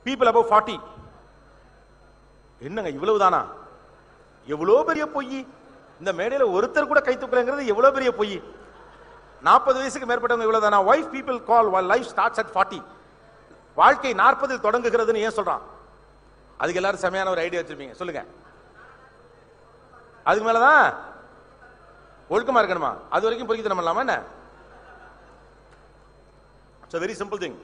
People above forty என்னங்க இவ்வளவுதானா எவ்வளவு பெரிய பொய் இந்த மேடையில ஒருத்தர் கூட கை தூக்கலங்கிறது எவ்வளவு பெரிய பொய் நாற்பது வயசுக்கு மேற்பட்டவங்க இவ்வளவுதானா wife people call life starts at forty வாழ்க்கை நாற்பதில் தொடங்குகிறதுன்னு ஏன் சொல்றான் அதுக்கு எல்லாரும் செமையான ஒரு ஐடியா வச்சிருப்பீங்க சொல்லுங்க அதுக்கு மேலதான் ஒழுக்கமா இருக்கணுமா அது வரைக்கும் பொறுக்கித்தனம் இல்லாம என்ன வெரி சிம்பிள் திங்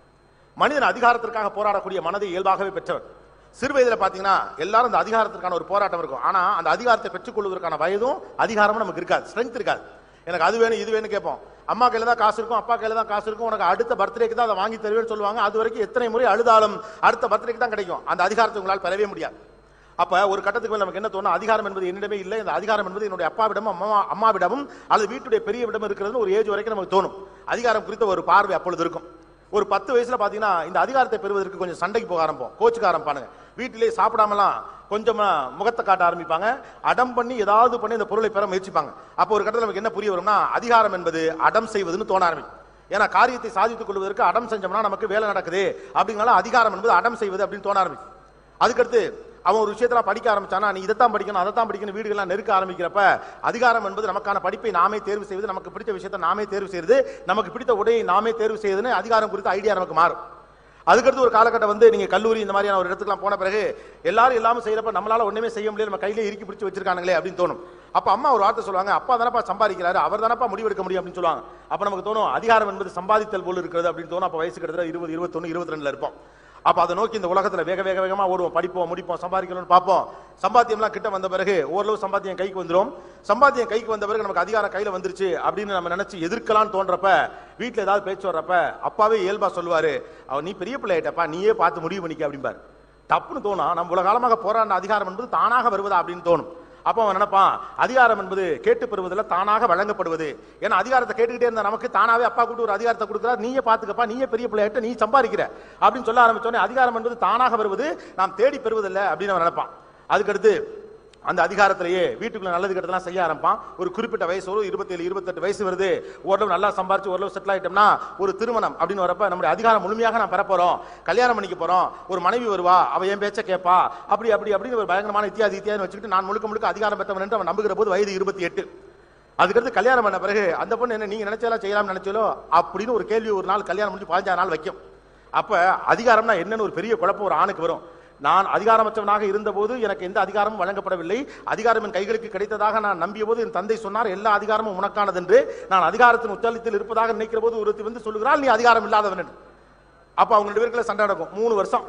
மனிதன் அதிகாரத்திற்காக போராடக்கூடிய மனதை இயல்பாகவே பெற்றவர் சிறு வயதுல பாத்தீங்கன்னா எல்லாரும் அந்த அதிகாரத்திற்கான ஒரு போராட்டம் இருக்கும் ஆனா அந்த அதிகாரத்தை பெற்றுக்கொள்வதற்கான வயதும் அதிகாரமும் நமக்கு இருக்காது ஸ்ட்ரென்த் இருக்காது எனக்கு அது வேணும் இது வேணும் கேட்போம் அம்மா கையில தான் காசு இருக்கும் அப்பா கையில தான் காசு இருக்கும் உனக்கு அடுத்த பர்த்டேக்கு தான் அதை வாங்கி தருவேன்னு சொல்லுவாங்க அது வரைக்கும் எத்தனை முறை அழுதாலும் அடுத்த பர்த்டேக்கு தான் கிடைக்கும் அந்த அதிகாரத்தை உங்களால் பெறவே முடியாது அப்ப ஒரு கட்டத்துக்கு மேல நமக்கு என்ன தோணும் அதிகாரம் என்பது என்னிடமே இல்லை இந்த அதிகாரம் என்பது என்னுடைய அப்பாவிடமும் அம்மா அம்மாவிடமும் அல்லது வீட்டுடைய பெரியவிடம் இருக்கிறதுன்னு ஒரு ஏஜ் வரைக்கும் நமக்கு தோணும் அதிகாரம் குறித்த ஒரு பார்வை அப்பொழுது இருக்கும் ஒரு பத்து வயசுல பாத்தீங்கன்னா இந்த அதிகாரத்தை பெறுவதற்கு கொஞ்சம் சண்டைக்கு போக ஆரம்பிப்போம் கோச்சுக்க ஆரம்பிப்பானுங்க வீட்டிலே சாப்பிடாமலாம் கொஞ்சமா முகத்தை காட்ட ஆரம்பிப்பாங்க அடம் பண்ணி ஏதாவது பண்ணி இந்த பொருளை பெற முயற்சிப்பாங்க அப்போ ஒரு கட்டத்தில் நமக்கு என்ன புரிய வரும்னா அதிகாரம் என்பது அடம் செய்வதுன்னு தோண ஆரம்பிக்கும் ஏன்னா காரியத்தை சாதித்துக் கொள்வதற்கு அடம் செஞ்சோம்னா நமக்கு வேலை நடக்குது அப்படிங்கனால அதிகாரம் என்பது அடம் செய்வது அப்படின்னு தோண ஆரம்பிக்கும் அதுக்கடுத்து அவன் ஒரு விஷயத்துல படிக்க ஆரம்பிச்சானா நீ இதைத்தான் படிக்கணும் அதைத்தான் படிக்கணும் வீடுகள்லாம் நெருக்க ஆரம்பிக்கிறப்ப அதிகாரம் என்பது நமக்கான படிப்பை நாமே தேர்வு செய்வது நமக்கு பிடித்த விஷயத்தை நாமே தேர்வு செய்வது நமக்கு பிடித்த உடையை நாமே தேர்வு செய்வதுன்னு அதிகாரம் குறித்த ஐடியா நமக்கு மாறும் அதுக்கடுத்து ஒரு காலகட்டம் வந்து நீங்க கல்லூரி இந்த மாதிரியான ஒரு இடத்துக்குலாம் போன பிறகு எல்லாரும் எல்லாமே செய்யறப்ப நம்மளால ஒண்ணுமே செய்ய முடியல நம்ம கையிலே இறுக்கி பிடிச்சு வச்சிருக்காங்களே அப்படின்னு தோணும் அப்ப அம்மா ஒரு வார்த்தை சொல்லுவாங்க அப்பா தானப்பா சம்பாதிக்கிறாரு அவர் தானப்பா முடிவெடுக்க முடியும் அப்படின்னு சொல்லுவாங்க அப்ப நமக்கு தோணும் அதிகாரம் என்பது சம்பாதித்தல் போல இருக்கிறது அப்படின்னு தோணும் அப்ப வயசு கிட்டத்தட்ட இருபது இருபத்தொன்னு இருபத்தி ரெண்டுல இருப்போம் அப்ப அதை நோக்கி இந்த உலகத்துல வேக வேக வேகமா ஓடுவோம் படிப்போம் முடிப்போம் சம்பாதிக்கணும்னு பார்ப்போம் சம்பாத்தியம்லாம் கிட்ட வந்த பிறகு ஓரளவு சம்பாத்தியம் கைக்கு வந்துரும் சம்பாத்தியம் கைக்கு வந்த பிறகு நமக்கு அதிகாரம் கையில வந்துருச்சு அப்படின்னு நம்ம நினைச்சு எதிர்க்கலாம்னு தோன்றப்ப வீட்டுல ஏதாவது பேச்சு வர்றப்ப அப்பாவே இயல்பா சொல்லுவாரு அவன் நீ பெரிய பிள்ளை ஆயிட்டப்பா நீயே பார்த்து முடிவு பண்ணிக்க அப்படிம்பாரு தப்புன்னு தோணும் நம்ம உலக காலமாக போராடின அதிகாரம் என்பது தானாக வருவதா அப்படின்னு தோணும் அப்போ அவன் நினைப்பான் அதிகாரம் என்பது கேட்டு பெறுவதில் தானாக வழங்கப்படுவது ஏன்னா அதிகாரத்தை கேட்டுக்கிட்டே இருந்தா நமக்கு தானாவே அப்பா கூட்டு ஒரு அதிகாரத்தை கொடுக்குறாரு நீயே பாத்துக்கப்பா நீயே பெரிய பிள்ளையாட்ட நீ சம்பாதிக்கிற அப்படின்னு சொல்ல ஆரம்பிச்சோடனே அதிகாரம் என்பது தானாக வருவது நாம் தேடி பெறுவதில்லை அப்படின்னு அவன் நினைப்பான் அதுக்கடுத்து அந்த அதிகாரத்திலேயே வீட்டுக்குள்ள நல்லது கெட்டதெல்லாம் செய்ய ஆரம்பிப்பான் ஒரு குறிப்பிட்ட வயசு ஒரு இருபத்தேழு இருபத்தெட்டு வயசு வருது ஓரளவு நல்லா சம்பாரிச்சு ஓரளவு செட்டில் ஆயிட்டோம்னா ஒரு திருமணம் அப்படின்னு வரப்ப நம்முடைய அதிகாரம் முழுமையாக நான் பெற போறோம் கல்யாணம் பண்ணிக்க போறோம் ஒரு மனைவி வருவா அவ என் பேச்ச கேட்பா அப்படி அப்படி அப்படின்னு ஒரு பயங்கரமான இத்தியாதி இத்தியாதி வச்சுக்கிட்டு நான் முழுக்க முழுக்க அதிகாரம் பெற்றவன் என்று அவன் நம்புகிற போது வயது இருபத்தி எட்டு அதுக்கடுத்து கல்யாணம் பண்ண பிறகு அந்த பொண்ணு என்ன நீங்க நினைச்சாலும் செய்யலாம்னு நினைச்சாலோ அப்படின்னு ஒரு கேள்வி ஒரு நாள் கல்யாணம் முடிஞ்சு பதினஞ்சாறு நாள் வைக்கும் அப்ப அதிகாரம்னா என்னன்னு ஒரு பெரிய குழப்பம் ஒரு ஆணுக்கு வரும் நான் அதிகாரமற்றவனாக இருந்தபோது எனக்கு எந்த அதிகாரமும் வழங்கப்படவில்லை அதிகாரம் என் கைகளுக்கு கிடைத்ததாக நான் நம்பிய போது என் தந்தை சொன்னார் எல்லா அதிகாரமும் உனக்கானது என்று நான் அதிகாரத்தின் உத்தலத்தில் இருப்பதாக நினைக்கிற போது ஒருத்தி வந்து சொல்லுகிறாள் நீ அதிகாரம் இல்லாதவன் என்று அப்ப அவங்க ரெண்டு பேருக்குள்ள சண்டை நடக்கும் மூணு வருஷம்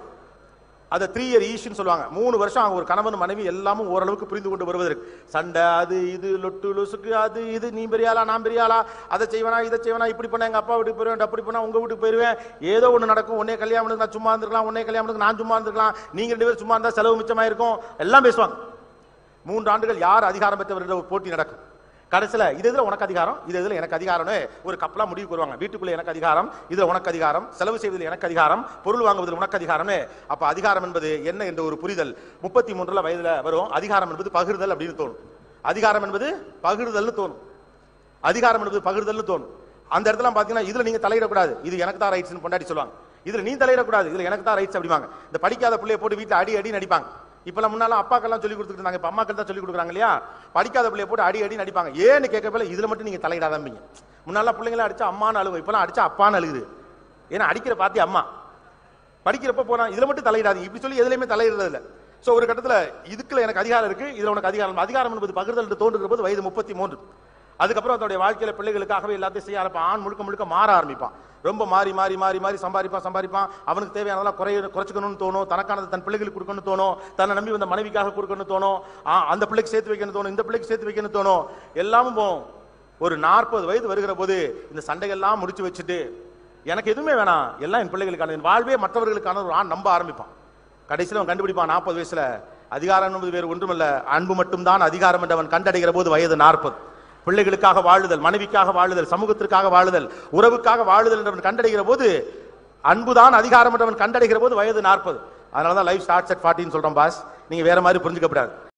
அதை த்ரீ இயர் ஈஷ்னு சொல்லுவாங்க மூணு வருஷம் அவங்க ஒரு கணவன் மனைவி எல்லாமும் ஓரளவுக்கு புரிந்து கொண்டு வருவதற்கு சண்டை அது இது லொட்டு லொசுக்கு அது இது நீ பெரியாளா நான் பெரியாளா அதை செய்வனா இதை செய்வனா இப்படி பண்ண எங்க அப்பா வீட்டுக்கு போயிருவேன் அப்படி பண்ணா உங்க வீட்டுக்கு போயிருவேன் ஏதோ ஒன்று நடக்கும் உன்னே கல்யாணம் நான் சும்மா இருந்திருக்கலாம் உன்னே கல்யாணம் நான் சும்மா இருந்திருக்கலாம் நீங்க ரெண்டு பேரும் சும்மா இருந்தா செலவு மிச்சமாயிருக்கும் எல்லாம் பேசுவாங்க மூன்று ஆண்டுகள் யார் அதிகாரம் பெற்றவர்கள் ஒரு போட்டி நடக்கும் கடைசியில இது இதுல உனக்கு அதிகாரம் இது இதுல எனக்கு அதிகாரம்னு ஒரு கப்பலா முடிவு வருவாங்க வீட்டுக்குள்ள எனக்கு அதிகாரம் இதுல உனக்கு அதிகாரம் செலவு செய்வதில் எனக்கு அதிகாரம் பொருள் வாங்குவதில் உனக்கு அதிகாரம்னு அப்ப அதிகாரம் என்பது என்ன என்ற ஒரு புரிதல் முப்பத்தி மூன்றுல வயதுல வரும் அதிகாரம் என்பது பகிர்தல் அப்படின்னு தோணும் அதிகாரம் என்பது பகிர்தல்னு தோணும் அதிகாரம் என்பது பகிர்தல்னு தோணும் அந்த இடத்துல பாத்தீங்கன்னா இதுல நீங்க தலையிடக்கூடாது இது எனக்கு தான் ரைட்ஸ் கொண்டாடி சொல்லுவாங்க இதுல நீ தலையிடக்கூடாது இதுல எனக்கு தான் ரைட்ஸ் அப்படிவாங்க இந்த படிக்காத பிள்ளைய போட்டு வீட்டுல அடி அடி நடிப்பாங்க இப்பெல்லாம் முன்னால அப்பாக்கெல்லாம் சொல்லி கொடுத்துட்டு இருந்தாங்க இப்ப அம்மாக்கள் தான் சொல்லி கொடுக்குறாங்க இல்லையா படிக்காத பிள்ளைய போட்டு அடி அடி நடிப்பாங்க ஏன்னு கேட்கப்பல இதுல மட்டும் நீங்க தலையிடாதம்பீங்க முன்னால பிள்ளைங்கள அடிச்சா அம்மான்னு அழுகும் இப்பெல்லாம் அடிச்சா அப்பான்னு அழுகுது ஏன்னா அடிக்கிற பாத்தி அம்மா படிக்கிறப்ப போனா இதுல மட்டும் தலையிடாதீங்க இப்படி சொல்லி எதுலையுமே தலையிடுறது இல்ல சோ ஒரு கட்டத்துல இதுக்குள்ள எனக்கு அதிகாரம் இருக்கு இதுல உனக்கு அதிகாரம் இல்ல. அதிகாரம் என்பது பகிர்தல் என்று தோன்றுகிற போது வயது முப்பத்தி மூன்று அதுக்கப்புறம் அதனுடைய வாழ்க்கையில பிள்ளைகளுக்காகவே எல்லாத்தையும் செய்ய ஆரம்பிப்பான் ஆண் முழுக்க முழுக்க மாற ஆரம்பிப்பான் ரொம்ப மாறி மாறி மாறி மாறி சம்பாதிப்பான் சம்பாதிப்பான் அவனுக்கு தேவையானதெல்லாம் குறைய குறைச்சிக்கணும்னு தோணும் தனக்கானது தன் பிள்ளைகளுக்கு கொடுக்கணும்னு தோணும் தன்னை நம்பி வந்த மனைவிக்காக கொடுக்கணும்னு தோணும் ஆ, அந்த பிள்ளைக்கு சேர்த்து வைக்கணும்னு தோணும் இந்த பிள்ளைக்கு சேர்த்து வைக்கணும்னு தோணும் எல்லாமும் போகும் ஒரு நாற்பது வயது வருகிற போது இந்த சண்டைகள்லாம் முடிச்சு வச்சுட்டு எனக்கு எதுவுமே வேணாம் எல்லாம் என் பிள்ளைகளுக்கான என் வாழ்வே மற்றவர்களுக்கான ஒரு ஆண் நம்ப ஆரம்பிப்பான் கடைசியில் அவன் கண்டுபிடிப்பான் நாற்பது வயசுல அதிகாரம் என்பது வேறு ஒன்றுமல்ல அன்பு மட்டும்தான் அதிகாரம் என்று அவன் கண்டடைகிற போது வயது நாற்பது பிள்ளைகளுக்காக வாழுதல் மனைவிக்காக வாழுதல் சமூகத்திற்காக வாழுதல் உறவுக்காக வாழுதல் என்றவன் கண்டடைகிற போது அன்புதான் அதிகாரம் என்றவன் கண்டடைகிற போது வயது நாற்பது அதனால தான் லைஃப் ஸ்டார்ட்ஸ் அட் ஃபார்ட்டின்னு சொல்றோம் பாஸ் நீங்க வேற மாதிரி புரிஞ்சுக்கப்படாது